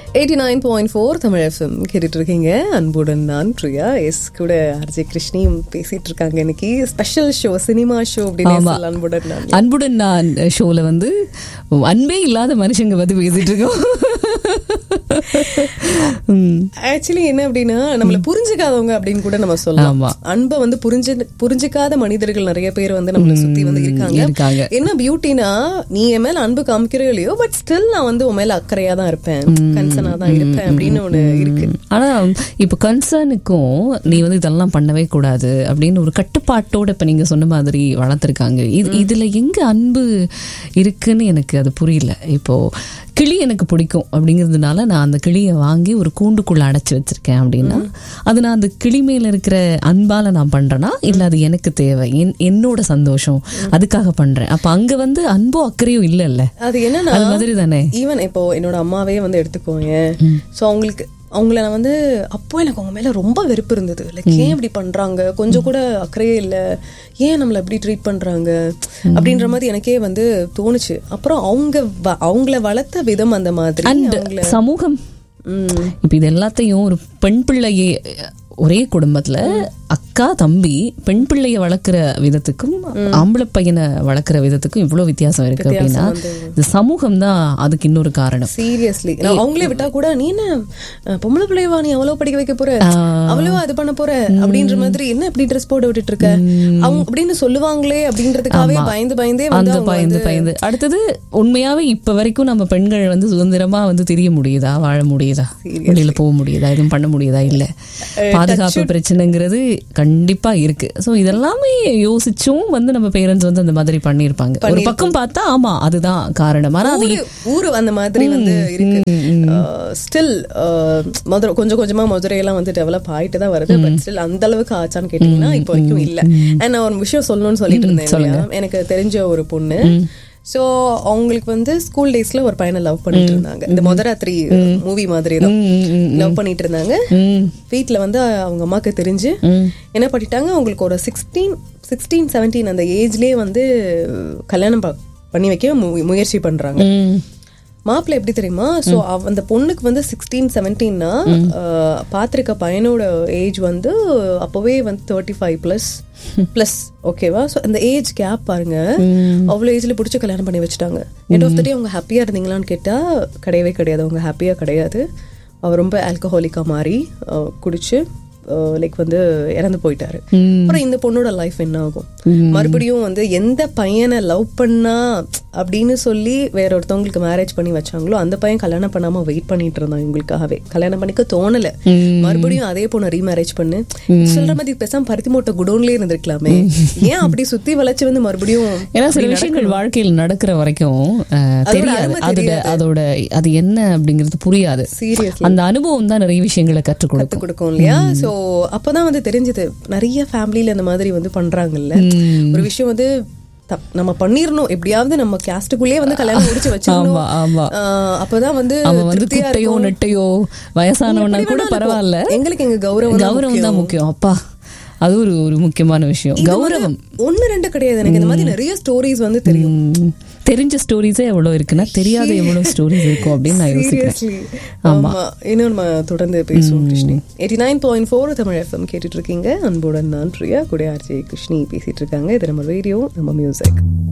Eighty nine point four Tamil FM கேட்டுட்டு இருக்கீங்க அன்புடன் நான் பிரியா எஸ் கூட ஆர்ஜே கிருஷ்ணியும் பேசிட்டு இருக்காங்க இன்னைக்கு ஸ்பெஷல் ஷோ சினிமா ஷோ அப்படின்னு ஆமா. சொல்லலாம் அன்புடன் நான் அன்புடன் நான் ஷோல வந்து அன்பே இல்லாத மனுஷங்க வந்து பேசிட்டு இருக்கோம் ம். ஆக்சுவலி என்ன அப்படின்னா நம்மள புரிஞ்சுக்காதவங்க அப்படின்னு கூட நம்ம சொல்லலாம் ஆமா. அன்பை வந்து புரிஞ்சு புரிஞ்சுக்காத மனிதர்கள் நிறைய பேர் வந்து நம்மள சுத்தி வந்து இருக்காங்க இருக்காங்க. என்ன பியூட்டினா நீ என் மேல அன்பு காமிக்கிறோ இல்லையோ பட் ஸ்டில் நான் வந்து உன் மேல அக்கறையா தான் இருப்பேன் கன்சர்னா தான் இருப்பேன் அப்படின்னு ஒண்ணு இருக்கு ஆனா இப்ப கன்சர்னுக்கும் நீ வந்து இதெல்லாம் பண்ணவே கூடாது அப்படின்னு ஒரு கட்டுப்பாட்டோட இப்ப நீங்க சொன்ன மாதிரி வளர்த்துருக்காங்க இது இதுல எங்க அன்பு இருக்குன்னு எனக்கு அது புரியல இப்போ கிளி எனக்கு பிடிக்கும் அப்படிங்கிறதுனால நான் அந்த கிளியை வாங்கி ஒரு கூண்டுக்குள்ள அடைச்சு வச்சிருக்கேன் அப்படின்னா அது நான் அந்த கிளி மேல இருக்கிற அன்பால நான் பண்றேனா இல்ல அது எனக்கு தேவை என்- என்னோட சந்தோஷம் அதுக்காக பண்றேன் அப்ப அங்க வந்து அன்போ அக்கறையும் இல்லைல்ல அது என்னன்னா அது மாதிரி தானே ஈவன் இப்போ என்னோட அம்மாவே வந்து எடுத்துக்கோங்க சோ அவங்களுக்கு அவங்கள நான் வந்து அப்போ எனக்கு அவங்க மேல ரொம்ப வெறுப்பு இருந்தது லைக் ஏன் இப்படி பண்றாங்க கொஞ்சம் கூட அக்கறையே இல்ல ஏன் நம்மள இப்படி ட்ரீட் பண்றாங்க அப்படின்ற மாதிரி எனக்கே வந்து தோணுச்சு அப்புறம் அவங்க வ- அவங்கள வளர்த்த விதம் அந்த மாதிரி அண்ட் அவங்கள சமூகம் ம், இப்ப இது எல்லாத்தையும் ஒரு பெண் பிள்ளையே ஒரே குடும்பத்துல அக்கா தம்பி பெண் பிள்ளைய வளர்க்குற விதத்துக்கும் ஆம்பளை பையனை வளர்க்குற விதத்துக்கும் இவ்வளவு வித்தியாசம் இருக்கு அப்படின்னா இந்த சமூகம் தான் அதுக்கு இன்னொரு காரணம் சீரியஸ்லி அவங்களே விட்டா கூட நீ என்ன அஹ், பொம்பளை பிள்ளைவா நீ அவ்வளவு படிக்க வைக்க போற அவ்வளவா அது பண்ண போற அப்படின்ற மாதிரி என்ன இப்படி ட்ரெஸ் போட விட்டுட்டு இருக்க அவங்க அப்படின்னு சொல்லுவாங்களே அப்படின்றதுக்காகவே பயந்து பயந்தே வந்து அந்த அவங்க பயந்து பயந்து அடுத்தது உண்மையாவே இப்ப வரைக்கும் நம்ம பெண்கள் வந்து சுதந்திரமா வந்து தெரிய முடியுதா வாழ முடியுதா வெளியில போக முடியுதா எதுவும் பண்ண முடியுதா இல்ல பாதுகாப்பு பிரச்சனைங்கிறது கண்டிப்பா இருக்கு சோ இதெல்லாமே யோசிச்சும் வந்து நம்ம பேரண்ட்ஸ் வந்து அந்த மாதிரி பண்ணிருப்பாங்க ஒரு பக்கம் பார்த்தா ஆமா அதுதான் காரணம் ஆனா அது ஊரு ஊரு அந்த மாதிரி வந்து இருக்கு ஸ்டில் மதுரை கொஞ்சம் கொஞ்சமா மதுரையெல்லாம் வந்து டெவலப் ஆயிட்டு தான் வருது பட் ஸ்டில் அந்த அளவுக்கு ஆச்சான்னு கேட்டீங்கன்னா இப்போ வரைக்கும் இல்ல அண்ட் நான் ஒரு விஷயம் சொல்லணும்னு சொல்லிட்டு இருந்தேன் இல்லையா? எனக்கு தெரிஞ்ச ஒரு பொண்ணு சோ அவங்களுக்கு வந்து ஸ்கூல் டேஸ்ல ஒரு பையனை லவ் பண்ணிட்டு இருந்தாங்க இந்த மொதராத்திரி மூவி மாதிரி தான் லவ் பண்ணிட்டு இருந்தாங்க ம், வீட்ல வந்து அவங்க அம்மாக்கு தெரிஞ்சு என்ன பண்ணிட்டாங்க அவங்களுக்கு ஒரு சிக்ஸ்டீன் சிக்ஸ்டீன் செவன்டீன் அந்த ஏஜ்லயே வந்து கல்யாணம் ப- பண்ணி வைக்க மு- முயற்சி பண்றாங்க ம், மாப்பிள்ளை எப்படி தெரியுமா சோ அந்த பொண்ணுக்கு வந்து சிக்ஸ்டீன் செவன்டீன்னா பாத்திருக்க பையனோட ஏஜ் வந்து அப்பவே வந்து தேர்ட்டி ஃபைவ் பிளஸ் பிளஸ் ஓகேவா ஸோ அந்த ஏஜ் கேப் பாருங்க அவ்வளோ ஏஜ்ல பிடிச்சி கல்யாணம் பண்ணி வச்சுட்டாங்க எண்ட் ஆஃப் த டே அவங்க ஹாப்பியா இருந்தீங்களான்னு கேட்டா கிடையவே கிடையாது அவங்க ஹாப்பியா கிடையாது அவர் ரொம்ப ஆல்கஹாலிக்கா மாறி அஹ், குடிச்சு லைக் வந்து இறந்து போயிட்டாரு அப்புறம் இந்த பொண்ணோட லைஃப் என்ன ஆகும் மறுபடியும் வந்து எந்த பையனை லவ் பண்ணா அப்படின்னு சொல்லி வேற ஒருத்தவங்களுக்கு மேரேஜ் பண்ணி வச்சாங்களோ அந்த பையன் கல்யாணம் பண்ணாம வெயிட் பண்ணிட்டு இருந்தான் இவங்களுக்காகவே கல்யாணம் பண்ணிக்க தோணல மறுபடியும் அதே பொண்ணை ரீமேரேஜ் பண்ணு சொல்ற மாதிரி பேசாம பருத்தி மூட்டை குடோன்லயே இருந்திருக்கலாமே ஏன் அப்படி சுத்தி வளைச்சு வந்து மறுபடியும் ஏன்னா சில விஷயங்கள் வாழ்க்கையில் நடக்கிற வரைக்கும் அஹ், தெரியாது அருமை அதோட அதோட அது என்ன அப்படிங்கிறது புரியாது சீரியஸ் அந்த அனுபவம் தான் நிறைய விஷயங்களை கற்றுக் கொடுக்கும் கத்து கொடுக்கும் இல்லையா சோ அப்பதான் வந்து தெரிஞ்சது நிறைய ஃபேமிலில இந்த மாதிரி வந்து பண்றாங்கல்ல ஒரு விஷயம் வந்து தப்- நம்ம பண்ணிரணும் எப்படியாவது நம்ம கேஸ்டுக்குள்ளேயே வந்து கல்யாணம் முடிச்சு வச்சிடணும் ஆமா ஆமா ஆஹ் அப்பதான் வந்து அவன் வந்து திருப்தியா குட்டையோ இருக்கும். நெட்டையோ வயசானவனா எப்படி கூட வேணாலும் பரவாயில்ல இருக்கும். எங்களுக்கு எங்க கௌரவம் தான் கௌரவம் தான் முக்கியம் அப்பா அது ஒரு ஒரு முக்கியமான விஷயம் இது கௌரவம் வந்து ஒண்ணு ரெண்டு கிடையாது எனக்கு இந்த மாதிரி நிறைய ஸ்டோரிஸ் வந்து தெரியும் ம், தெரிஞ்ச ஸ்டோரிஸே எவ்வளவு இருக்குன்னா தெரியாத எவ்வளவு ஸ்டோரிஸ் இருக்கும் அப்படின்னு நான் யோசிக்கிறேன் Seriously. ஆமா இன்னும் நம்ம தொடர்ந்து பேசுவோம் Krishni eighty nine point four Tamil FM கேட்டுட்டு இருக்கீங்க அன்புடன் நான் பிரியா கூட ஆர்ஜே கிருஷ்ணி பேசிட்டு இருக்காங்க இது நம்ம ரேடியோ நம்ம மியூசிக்